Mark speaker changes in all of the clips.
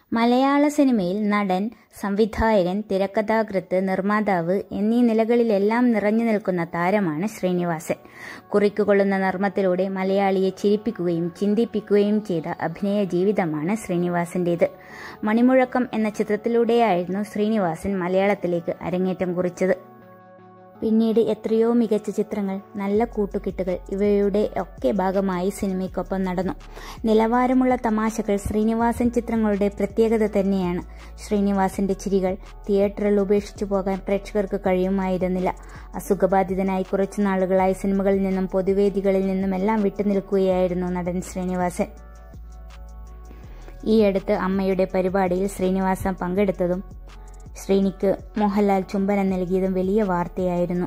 Speaker 1: മലയാള സിനിമയിൽ നടൻ സംവിധായകൻ തിരക്കഥാകൃത്ത് നിർമ്മാതാവ് എന്നീ നിലകളിലെല്ലാം നിറഞ്ഞു നിൽക്കുന്ന താരമാണ് ശ്രീനിവാസൻ കുറിക്കുകൊള്ളുന്ന നർമ്മത്തിലൂടെ മലയാളിയെ ചിരിപ്പിക്കുകയും ചിന്തിപ്പിക്കുകയും ചെയ്ത അഭിനയ ജീവിതമാണ് ശ്രീനിവാസന്റേത് മണിമുഴക്കം എന്ന ചിത്രത്തിലൂടെയായിരുന്നു ശ്രീനിവാസൻ മലയാളത്തിലേക്ക് അരങ്ങേറ്റം കുറിച്ചത് പിന്നീട് എത്രയോ മികച്ച ചിത്രങ്ങൾ നല്ല കൂട്ടുകെട്ടുകൾ ഇവയുടെ ഒക്കെ ഭാഗമായി സിനിമയ്ക്കൊപ്പം നടന്നു നിലവാരമുള്ള തമാശകൾ ശ്രീനിവാസൻ ചിത്രങ്ങളുടെ പ്രത്യേകത തന്നെയാണ് ശ്രീനിവാസന്റെ ചിരികൾ തിയേറ്ററിൽ ഉപേക്ഷിച്ചു പോകാൻ പ്രേക്ഷകർക്ക് കഴിയുമായിരുന്നില്ല അസുഖബാധിതനായി കുറച്ചു നാളുകളായി സിനിമകളിൽ നിന്നും പൊതുവേദികളിൽ നിന്നുമെല്ലാം വിട്ടുനിൽക്കുകയായിരുന്നു നടൻ ശ്രീനിവാസൻ ഈയടുത്ത് അമ്മയുടെ പരിപാടിയിൽ ശ്രീനിവാസൻ പങ്കെടുത്തതും ശ്രീനിക്ക് മോഹൻലാൽ ചുംബനം നൽകിയതും വലിയ വാർത്തയായിരുന്നു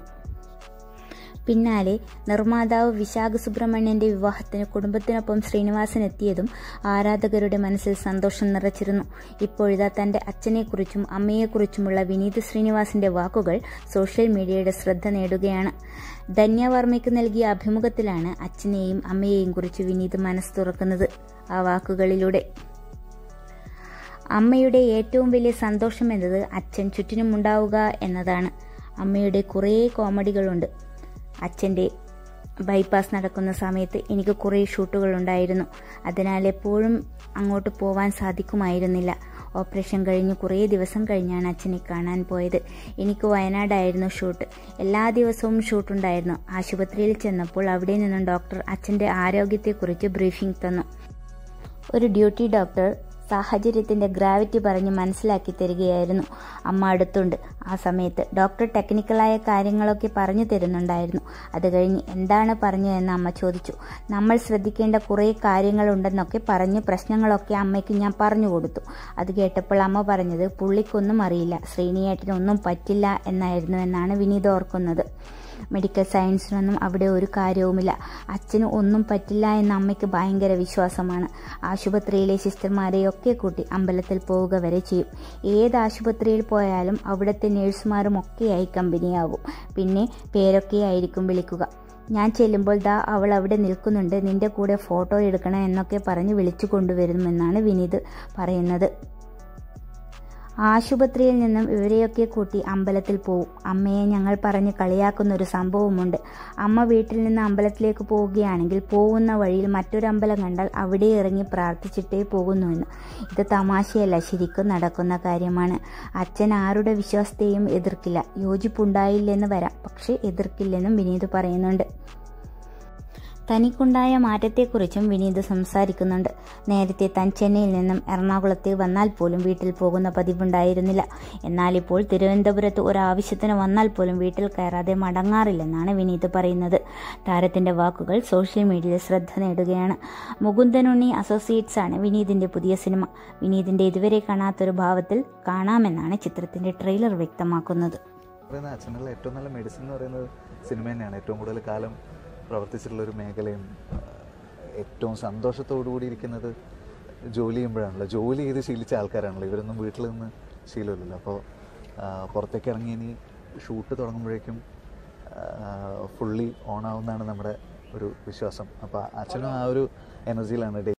Speaker 1: പിന്നാലെ നിർമ്മാതാവ് വിശാഖ സുബ്രഹ്മണ്യന്റെ വിവാഹത്തിന് കുടുംബത്തിനൊപ്പം ശ്രീനിവാസൻ എത്തിയതും ആരാധകരുടെ മനസ്സിൽ സന്തോഷം നിറച്ചിരുന്നു ഇപ്പോഴിതാ തന്റെ അച്ഛനെക്കുറിച്ചും അമ്മയെക്കുറിച്ചുമുള്ള വിനീത് ശ്രീനിവാസിന്റെ വാക്കുകൾ സോഷ്യൽ മീഡിയയുടെ ശ്രദ്ധ നേടുകയാണ് ധന്യവർമ്മയ്ക്ക് നൽകിയ അഭിമുഖത്തിലാണ് അച്ഛനെയും അമ്മയെയും കുറിച്ച് വിനീത് മനസ്സ് തുറക്കുന്നത് ആ വാക്കുകളിലൂടെ അമ്മയുടെ ഏറ്റവും വലിയ സന്തോഷം എന്നത് അച്ഛൻ ചുറ്റിനുമുണ്ടാവുക എന്നതാണ് അമ്മയുടെ കുറേ കോമഡികളുണ്ട് അച്ഛൻ്റെ ബൈപ്പാസ് നടക്കുന്ന സമയത്ത് എനിക്ക് കുറേ ഷൂട്ടുകൾ ഉണ്ടായിരുന്നു അതിനാൽ എപ്പോഴും അങ്ങോട്ട് പോവാൻ സാധിക്കുമായിരുന്നില്ല ഓപ്പറേഷൻ കഴിഞ്ഞ് കുറേ ദിവസം കഴിഞ്ഞാണ് അച്ഛനെ കാണാൻ പോയത് എനിക്ക് വയനാടായിരുന്നു ഷൂട്ട് എല്ലാ ദിവസവും ഷൂട്ടുണ്ടായിരുന്നു ആശുപത്രിയിൽ ചെന്നപ്പോൾ അവിടെ നിന്നും ഡോക്ടർ അച്ഛൻ്റെ ആരോഗ്യത്തെക്കുറിച്ച് ബ്രീഫിംഗ് തന്നു ഒരു ഡ്യൂട്ടി ഡോക്ടർ സാഹചര്യത്തിന്റെ ഗ്രാവിറ്റി പറഞ്ഞ് മനസ്സിലാക്കി തരികയായിരുന്നു അമ്മ അടുത്തുണ്ട് ആ സമയത്ത് ഡോക്ടർ ടെക്നിക്കലായ കാര്യങ്ങളൊക്കെ പറഞ്ഞു തരുന്നുണ്ടായിരുന്നു അത് കഴിഞ്ഞ് എന്താണ് പറഞ്ഞതെന്ന് അമ്മ ചോദിച്ചു നമ്മൾ ശ്രദ്ധിക്കേണ്ട കുറേ കാര്യങ്ങളുണ്ടെന്നൊക്കെ പറഞ്ഞ് പ്രശ്നങ്ങളൊക്കെ അമ്മയ്ക്ക് ഞാൻ പറഞ്ഞു കൊടുത്തു അത് കേട്ടപ്പോൾ അമ്മ പറഞ്ഞത് പുള്ളിക്കൊന്നും അറിയില്ല ശ്രീനിയേട്ടനൊന്നും പറ്റില്ല എന്നായിരുന്നു എന്നാണ് വിനീത് ഓർക്കുന്നത് മെഡിക്കൽ സയൻസിനൊന്നും അവിടെ ഒരു കാര്യവുമില്ല അച്ഛന് ഒന്നും പറ്റില്ല എന്ന അമ്മയ്ക്ക് ഭയങ്കര വിശ്വാസമാണ് ആശുപത്രിയിലെ സിസ്റ്റർമാരെയൊക്കെ കൂട്ടി അമ്പലത്തിൽ പോവുക വരെ ചെയ്യും ഏത് ആശുപത്രിയിൽ പോയാലും അവിടുത്തെ നേഴ്സുമാരും ഒക്കെയായി കമ്പനിയാവും പിന്നെ പേരൊക്കെയായിരിക്കും വിളിക്കുക ഞാൻ ചെല്ലുമ്പോൾ ദാ അവൾ അവിടെ നിൽക്കുന്നുണ്ട് നിന്റെ കൂടെ ഫോട്ടോ എടുക്കണം എന്നൊക്കെ പറഞ്ഞ് വിളിച്ചു കൊണ്ടുവരുമെന്നാണ് വിനീത് പറയുന്നത് ആശുപത്രിയിൽ നിന്നും ഇവരെയൊക്കെ കൂട്ടി അമ്പലത്തിൽ പോവും അമ്മയെ ഞങ്ങൾ പറഞ്ഞ് കളിയാക്കുന്ന ഒരു സംഭവമുണ്ട് അമ്മ വീട്ടിൽ നിന്ന് അമ്പലത്തിലേക്ക് പോവുകയാണെങ്കിൽ പോകുന്ന വഴിയിൽ മറ്റൊരു അമ്പലം കണ്ടാൽ അവിടെ ഇറങ്ങി പ്രാർത്ഥിച്ചിട്ടേ പോകുന്നുവെന്ന് ഇത് തമാശയല്ല ശരിക്കും നടക്കുന്ന കാര്യമാണ് അച്ഛൻ ആരുടെ വിശ്വാസത്തെയും എതിർക്കില്ല യോജിപ്പുണ്ടായില്ലെന്ന് വരാം പക്ഷേ എതിർക്കില്ലെന്നും വിനീത് പറയുന്നുണ്ട് തനിക്കുണ്ടായ മാറ്റത്തെക്കുറിച്ചും വിനീത് സംസാരിക്കുന്നുണ്ട് നേരത്തെ താൻ ചെന്നൈയിൽ നിന്നും എറണാകുളത്തേക്ക് വന്നാൽ പോലും വീട്ടിൽ പോകുന്ന പതിവുണ്ടായിരുന്നില്ല എന്നാൽ ഇപ്പോൾ തിരുവനന്തപുരത്ത് ഒരാവശ്യത്തിന് വന്നാൽ പോലും വീട്ടിൽ കയറാതെ മടങ്ങാറില്ലെന്നാണ് വിനീത് പറയുന്നത് താരത്തിന്റെ വാക്കുകൾ സോഷ്യൽ മീഡിയയിൽ ശ്രദ്ധ നേടുകയാണ് മുകുന്ദനുണ്ണി അസോസിയേറ്റ്സ് ആണ് വിനീതിന്റെ പുതിയ സിനിമ വിനീതിന്റെ ഇതുവരെ കാണാത്തൊരു ഭാവത്തിൽ കാണാമെന്നാണ് ചിത്രത്തിന്റെ ട്രെയിലർ വ്യക്തമാക്കുന്നത്
Speaker 2: പറയുന്ന അച്ഛനുള്ള ഏറ്റവും നല്ല മെഡിസിൻ എന്ന് പറയുന്നത് സിനിമ തന്നെയാണ് ഏറ്റവും കൂടുതൽ കാലം പ്രവർത്തിച്ചിട്ടുള്ള ഒരു മേഖലയും ആ, ഏറ്റവും സന്തോഷത്തോടു കൂടി ഇരിക്കുന്നത് ജോലി ചെയ്യുമ്പോഴാണല്ലോ ജോലി ചെയ്ത് ശീലിച്ച ആൾക്കാരാണല്ലോ ഇവരൊന്നും വീട്ടിൽ നിന്ന് ശീലമില്ലല്ലോ അപ്പോൾ പുറത്തേക്ക് ഇറങ്ങി ഇനി ഷൂട്ട് തുടങ്ങുമ്പോഴേക്കും ഫുള്ളി ഓൺ ആവുന്നതാണ് നമ്മുടെ ഒരു വിശ്വാസം അപ്പോൾ അച്ഛനും ആ ഒരു എനർജിയിലാണ്